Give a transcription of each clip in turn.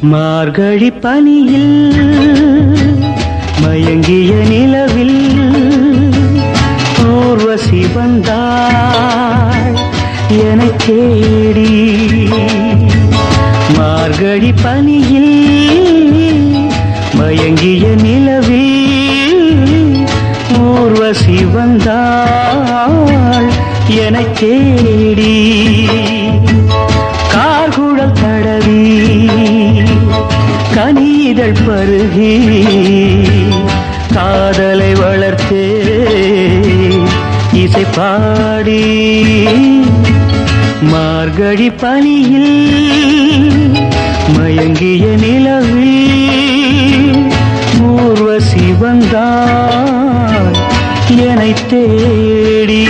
மார்கழி பனியில் மயங்கிய நிலவில் ஊர்வசி வந்தாள் எனத் தேடி மார்கழி பனியில் மயங்கிய நிலவில் ஊர்வசி வந்தாள் எனத் தேடி கார்குழல் தடவி கனிதழ் பருகி காதலை வளர்த்தே இசை பாடி மார்கழி பனியில் மயங்கிய நிலவில் ஊர்வசி வந்தாள் என்னைத் தேடி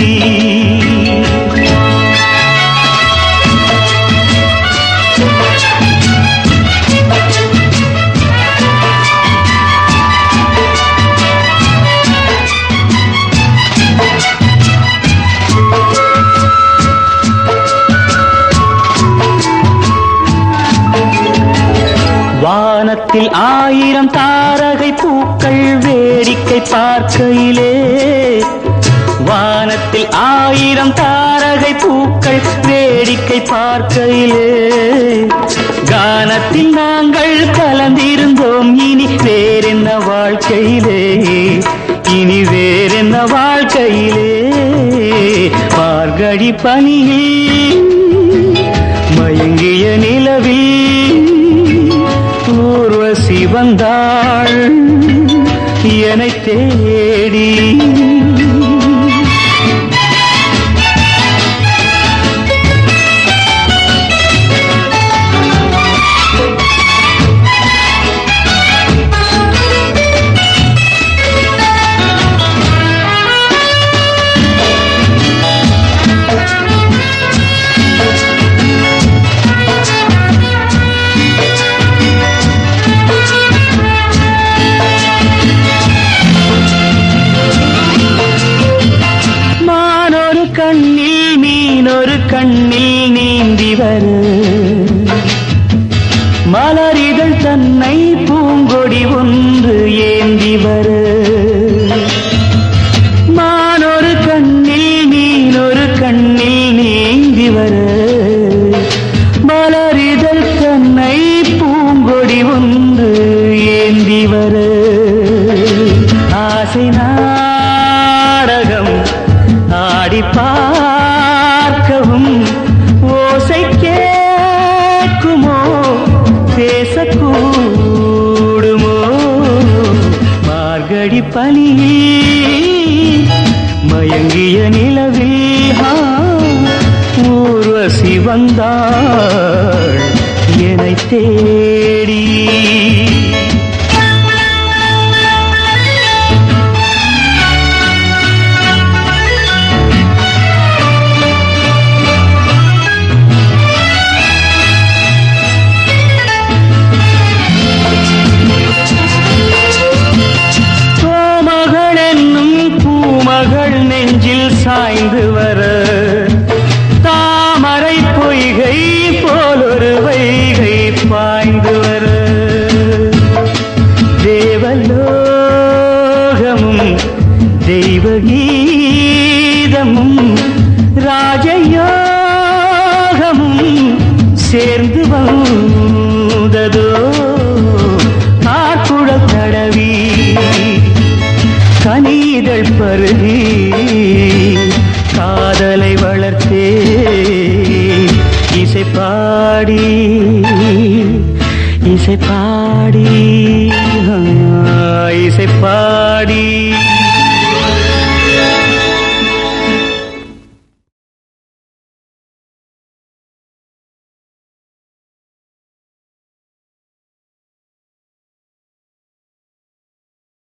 வானத்தில் ஆயிரம் தாரகை பூக்கள் வேடிக்கை பார்க்கையிலே வானத்தில் ஆயிரம் தாரகை பூக்கள் வேடிக்கை பார்க்கையிலே கானத்தில் நாங்கள் கலந்திருந்தோம் இனி வேறென்ன வாழ்க்கையிலே இனி வேறென்ன வாழ்க்கையிலே மார்கழி பனியில் மயங்கிய நிலவில் ஊர்வசி வந்தாள் என்னைத் தேடி மானொரு கண்ணில் மீனொரு கண்ணில் நீந்தி வரு மலரிதழ் தன்னை பூங்கொடி ஒன்று ஏந்தி வரு மானொரு கண்ணில் மீனொரு கண்ணில் நீந்தி வரு மலரிதழ் தன்னை பூங்கொடி ஒன்று ஏந்தி வரு ஆசை நாடகம் ஆடி பார்க்கவும் ஓசை கேட்குமோ பேசக்கூடுமோ மார்கழி பனியில் மயங்கிய நிலவில் ஆ, ஊர்வசி வந்தாள் என்னை தேடி கோமகள் என்னும் பூமகள் நெஞ்சில் சாய்ந்து வர தாமரை பொய்கை போலொரு வைகை பாய்ந்து வர தேவலோகமும் தெய்வகீதமும் ராஜயோகமும் சேர்ந்து வந்ததோ ஆக்குழல் தடவி கனிதழ் பருகி காதலை வளர்த்தே இசை பாடி இசை பாடி